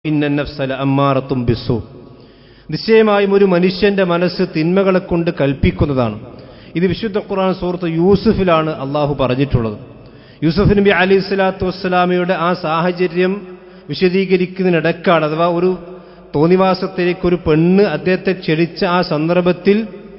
ഇന്നഫ്സല അമ്മാറത്തും ബിസു നിശ്ചയമായും ഒരു മനുഷ്യന്റെ മനസ്സ് തിന്മകളെ കൊണ്ട് കൽപ്പിക്കുന്നതാണ് ഇത് വിശുദ്ധ ഖുർആൻ സുഹൃത്ത് യൂസുഫിലാണ് അള്ളാഹു പറഞ്ഞിട്ടുള്ളത് യൂസുഫ് നബി അലി സ്വലാത്തു വസ്സലാമയുടെ ആ സാഹചര്യം വിശദീകരിക്കുന്നതിനിടക്കാണ് അഥവാ ഒരു തോന്നിവാസത്തിലേക്ക് ഒരു പെണ്ണ് അദ്ദേഹത്തെ ക്ഷണിച്ച ആ സന്ദർഭത്തിൽ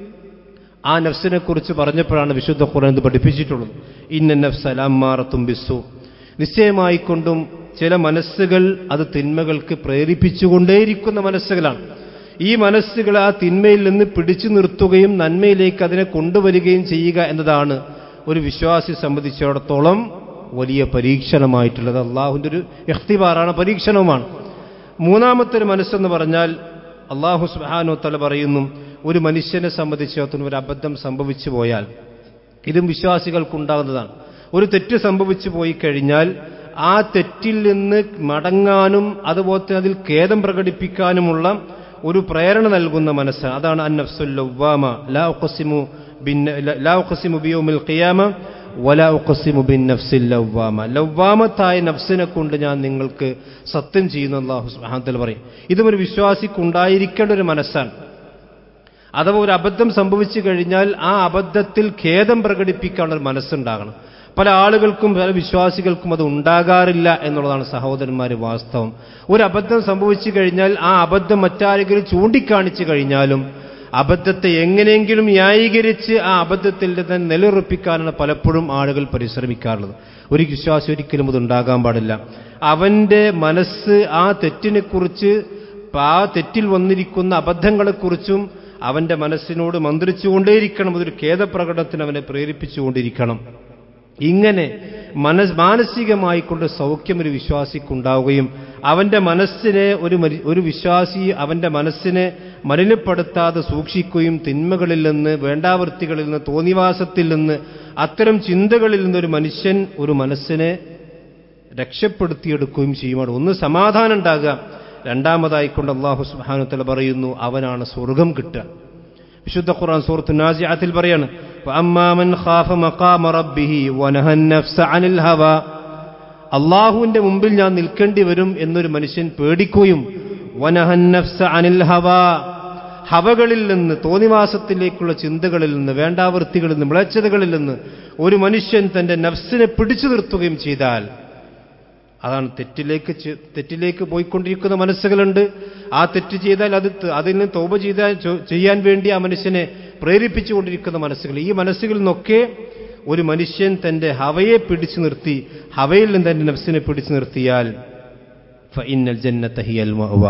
ആ നഫ്സിനെ കുറിച്ച് പറഞ്ഞപ്പോഴാണ് വിശുദ്ധ ഖുർആൻ ഇത് പഠിപ്പിച്ചിട്ടുള്ളത് ഇന്ന നഫ്സല അമ്മാറത്തും ബിസു നിശ്ചയമായിക്കൊണ്ടും ചില മനസ്സുകൾ അത് തിന്മകൾക്ക് പ്രേരിപ്പിച്ചുകൊണ്ടേയിരിക്കുന്ന മനസ്സുകളാണ് ഈ മനസ്സുകൾ ആ തിന്മയിൽ നിന്ന് പിടിച്ചു നിർത്തുകയും നന്മയിലേക്ക് അതിനെ കൊണ്ടുവരികയും ചെയ്യുക എന്നതാണ് ഒരു വിശ്വാസി സംബന്ധിച്ചിടത്തോളം വലിയ പരീക്ഷണമായിട്ടുള്ളത് അള്ളാഹുവിൻ്റെ ഒരു എഖ്തിബാറാണ് പരീക്ഷണവുമാണ് മൂന്നാമത്തെ ഒരു മനസ്സെന്ന് പറഞ്ഞാൽ അള്ളാഹു സുബാനോ തല പറയുന്നു ഒരു മനുഷ്യനെ സംബന്ധിച്ചിടത്തോളം ഒരു അബദ്ധം സംഭവിച്ചു പോയാൽ ഇതും വിശ്വാസികൾക്കുണ്ടാകുന്നതാണ് ഒരു തെറ്റ് സംഭവിച്ചു പോയി കഴിഞ്ഞാൽ ആ തെറ്റിൽ നിന്ന് മടങ്ങാനും അതുപോലെ തന്നെ അതിൽ ഖേദം പ്രകടിപ്പിക്കാനുമുള്ള ഒരു പ്രേരണ നൽകുന്ന മനസ്സ് അതാണ് അന്നഫ്സുല്ലവ്വാമ ലാ ഉഖസിമു ബിൻ ലാ ഉഖസിമു ബിയൗമിൽ ഖിയാമ വലാ ഉഖസിമു ബിൻ നഫ്സിൽ ലവ്വാമ ലവ്വാമത്തായ നഫ്സിനെ കൊണ്ട് ഞാൻ നിങ്ങൾക്ക് സത്യം ചെയ്യുന്നു അള്ളാഹു സുബ്ഹാനഹു പറയും ഇതും ഒരു വിശ്വാസിക്ക് ഉണ്ടായിരിക്കേണ്ട ഒരു മനസ്സാണ് അഥവാ ഒരു അബദ്ധം സംഭവിച്ചു കഴിഞ്ഞാൽ ആ അബദ്ധത്തിൽ ഖേദം പ്രകടിപ്പിക്കാനുള്ള ഒരു മനസ്സുണ്ടാകണം പല ആളുകൾക്കും പല വിശ്വാസികൾക്കും അത് ഉണ്ടാകാറില്ല എന്നുള്ളതാണ് സഹോദരന്മാർ വാസ്തവം ഒരു അബദ്ധം സംഭവിച്ചു കഴിഞ്ഞാൽ ആ അബദ്ധം മറ്റാരെങ്കിലും ചൂണ്ടിക്കാണിച്ചു കഴിഞ്ഞാലും അബദ്ധത്തെ എങ്ങനെയെങ്കിലും ന്യായീകരിച്ച് ആ അബദ്ധത്തിൽ തന്നെ നിലയുറപ്പിക്കാനാണ് പലപ്പോഴും ആളുകൾ പരിശ്രമിക്കാറുള്ളത് ഒരു വിശ്വാസി ഒരിക്കലും അത് ഉണ്ടാകാൻ പാടില്ല അവന്റെ മനസ്സ് ആ തെറ്റിനെക്കുറിച്ച് ആ തെറ്റിൽ വന്നിരിക്കുന്ന അബദ്ധങ്ങളെക്കുറിച്ചും അവന്റെ മനസ്സിനോട് മന്ത്രിച്ചുകൊണ്ടേയിരിക്കണം അതൊരു ഖേദപ്രകടനത്തിന് അവനെ പ്രേരിപ്പിച്ചുകൊണ്ടിരിക്കണം ഇങ്ങനെ മനസ് മാനസികമായി കൊണ്ട് സൗഖ്യം ഒരു വിശ്വാസിക്കുണ്ടാവുകയും അവന്റെ മനസ്സിനെ ഒരു ഒരു വിശ്വാസി അവന്റെ മനസ്സിനെ മലിനപ്പെടുത്താതെ സൂക്ഷിക്കുകയും തിന്മകളിൽ നിന്ന് വേണ്ടാവൃത്തികളിൽ നിന്ന് തോന്നിവാസത്തിൽ നിന്ന് അത്തരം ചിന്തകളിൽ നിന്ന് ഒരു മനുഷ്യൻ ഒരു മനസ്സിനെ രക്ഷപ്പെടുത്തിയെടുക്കുകയും ചെയ്യുമാണ് ഒന്ന് സമാധാനം ഉണ്ടാകുക രണ്ടാമതായിക്കൊണ്ട് അള്ളാഹു സുബാനുത്തല പറയുന്നു അവനാണ് സ്വർഗം കിട്ടുക വിശുദ്ധ ഖുർആൻ സൂറത്തു നാസിഅത്തിൽ പറയാണ് ഫഅമ്മാമൻ ഖാഫ മഖാമ റബ്ബിഹി വനഹൻ നഫ്സ അനിൽ ഹവ അള്ളാഹുവിന്റെ മുമ്പിൽ ഞാൻ നിൽക്കേണ്ടി വരും എന്നൊരു മനുഷ്യൻ പേടിക്കുകയും വനഹൻ നഫ്സ അനിൽ ഹവ ഹവകളിൽ നിന്ന് തോന്നിവാസത്തിലേക്കുള്ള ചിന്തകളിൽ നിന്ന് വേണ്ടാവൃത്തികളിൽ നിന്ന് വിളച്ചതകളിൽ നിന്ന് ഒരു മനുഷ്യൻ തന്റെ നഫ്സിനെ പിടിച്ചു നിർത്തുകയും ചെയ്താൽ അതാണ് തെറ്റിലേക്ക് തെറ്റിലേക്ക് പോയിക്കൊണ്ടിരിക്കുന്ന മനസ്സുകളുണ്ട് ആ തെറ്റ് ചെയ്താൽ അത് അതിൽ നിന്ന് തോപ ചെയ്താൽ ചെയ്യാൻ വേണ്ടി ആ മനുഷ്യനെ പ്രേരിപ്പിച്ചുകൊണ്ടിരിക്കുന്ന മനസ്സുകൾ ഈ മനസ്സുകളിൽ നിന്നൊക്കെ ഒരു മനുഷ്യൻ തന്റെ ഹവയെ പിടിച്ചു നിർത്തി ഹവയിൽ നിന്ന് തന്റെ നഫ്സിനെ പിടിച്ചു നിർത്തിയാൽ ഫഇന്നൽ ജന്നത ഹിയൽ മഅവ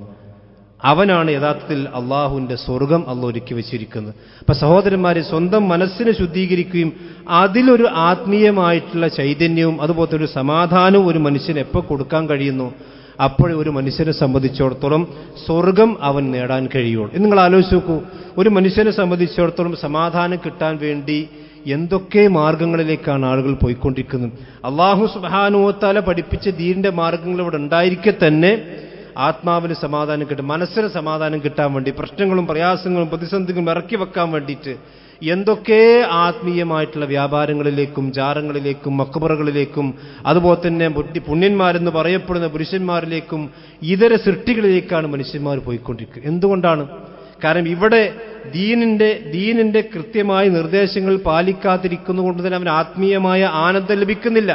അവനാണ് യഥാർത്ഥത്തിൽ അള്ളാഹുവിന്റെ സ്വർഗം അള്ള ഒരുക്കി വെച്ചിരിക്കുന്നത് അപ്പൊ സഹോദരന്മാരെ സ്വന്തം മനസ്സിനെ ശുദ്ധീകരിക്കുകയും അതിലൊരു ആത്മീയമായിട്ടുള്ള ചൈതന്യവും അതുപോലത്തെ ഒരു സമാധാനവും ഒരു മനുഷ്യന് എപ്പോൾ കൊടുക്കാൻ കഴിയുന്നു അപ്പോൾ ഒരു മനുഷ്യനെ സംബന്ധിച്ചിടത്തോളം സ്വർഗം അവൻ നേടാൻ കഴിയുള്ളൂ എന്ന് നിങ്ങൾ ആലോചിച്ച് നോക്കൂ ഒരു മനുഷ്യനെ സംബന്ധിച്ചിടത്തോളം സമാധാനം കിട്ടാൻ വേണ്ടി എന്തൊക്കെ മാർഗങ്ങളിലേക്കാണ് ആളുകൾ പോയിക്കൊണ്ടിരിക്കുന്നത് അള്ളാഹു സുബാനുവത്താല പഠിപ്പിച്ച ദീനിന്റെ മാർഗങ്ങൾ ഇവിടെ ഉണ്ടായിരിക്കെ തന്നെ ആത്മാവിന് സമാധാനം കിട്ടും മനസ്സിന് സമാധാനം കിട്ടാൻ വേണ്ടി പ്രശ്നങ്ങളും പ്രയാസങ്ങളും പ്രതിസന്ധികളും ഇറക്കി വെക്കാൻ വേണ്ടിയിട്ട് എന്തൊക്കെ ആത്മീയമായിട്ടുള്ള വ്യാപാരങ്ങളിലേക്കും ജാറങ്ങളിലേക്കും മക്കബറകളിലേക്കും അതുപോലെ തന്നെ പുണ്യന്മാരെന്ന് പറയപ്പെടുന്ന പുരുഷന്മാരിലേക്കും ഇതര സൃഷ്ടികളിലേക്കാണ് മനുഷ്യന്മാർ പോയിക്കൊണ്ടിരിക്കുന്നത് എന്തുകൊണ്ടാണ് കാരണം ഇവിടെ ദീനിന്റെ ദീനിന്റെ കൃത്യമായ നിർദ്ദേശങ്ങൾ പാലിക്കാതിരിക്കുന്നതുകൊണ്ട് തന്നെ അവന് ആത്മീയമായ ആനന്ദം ലഭിക്കുന്നില്ല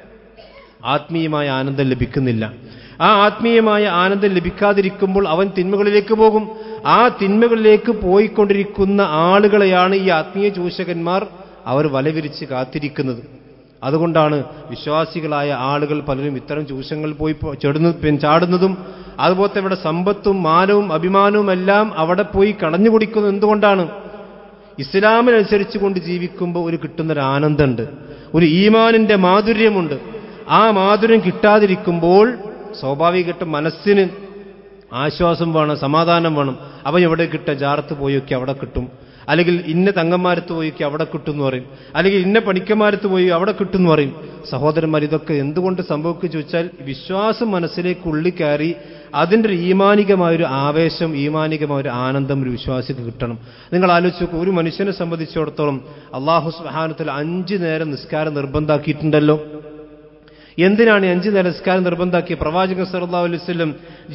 ആത്മീയമായ ആനന്ദം ലഭിക്കുന്നില്ല ആ ആത്മീയമായ ആനന്ദം ലഭിക്കാതിരിക്കുമ്പോൾ അവൻ തിന്മകളിലേക്ക് പോകും ആ തിന്മകളിലേക്ക് പോയിക്കൊണ്ടിരിക്കുന്ന ആളുകളെയാണ് ഈ ആത്മീയ ചൂഷകന്മാർ അവർ വലവിരിച്ച് കാത്തിരിക്കുന്നത് അതുകൊണ്ടാണ് വിശ്വാസികളായ ആളുകൾ പലരും ഇത്തരം ചൂഷങ്ങൾ പോയി ചെടുന്ന ചാടുന്നതും അതുപോലത്തെ ഇവിടെ സമ്പത്തും മാനവും അഭിമാനവും എല്ലാം അവിടെ പോയി കടഞ്ഞു കുടിക്കുന്നത് എന്തുകൊണ്ടാണ് ഇസ്ലാമിനനുസരിച്ച് കൊണ്ട് ജീവിക്കുമ്പോൾ ഒരു കിട്ടുന്നൊരു ആനന്ദമുണ്ട് ഒരു ഈമാനിന്റെ മാധുര്യമുണ്ട് ആ മാധുര്യം കിട്ടാതിരിക്കുമ്പോൾ സ്വാഭാവികമായിട്ടും മനസ്സിന് ആശ്വാസം വേണം സമാധാനം വേണം അവൻ എവിടെ കിട്ടുക ജാറത്ത് പോയൊക്കെ അവിടെ കിട്ടും അല്ലെങ്കിൽ ഇന്ന തങ്ങന്മാരത്ത് പോയിക്ക് അവിടെ കിട്ടും എന്ന് പറയും അല്ലെങ്കിൽ ഇന്ന പണിക്കന്മാരത്ത് പോയി അവിടെ കിട്ടും എന്ന് പറയും സഹോദരന്മാർ ഇതൊക്കെ എന്തുകൊണ്ട് സംഭവിക്കുക ചോദിച്ചാൽ വിശ്വാസം മനസ്സിലേക്ക് ഉള്ളി കയറി അതിൻ്റെ ഒരു ഈമാനികമായൊരു ആവേശം ഈമാനികമായൊരു ആനന്ദം ഒരു വിശ്വാസിക്ക് കിട്ടണം നിങ്ങൾ ആലോചിച്ച് നോക്കൂ ഒരു മനുഷ്യനെ സംബന്ധിച്ചിടത്തോളം അള്ളാഹു സുഹാനത്തിൽ അഞ്ചു നേരം നിസ്കാരം നിർബന്ധാക്കിയിട്ടുണ്ടല്ലോ എന്തിനാണ് ഈ അഞ്ച് നിലസ്കാരം നിർബന്ധാക്കിയ പ്രവാചകൻ സല്ലല്ലാഹു അലൈഹി വസല്ലം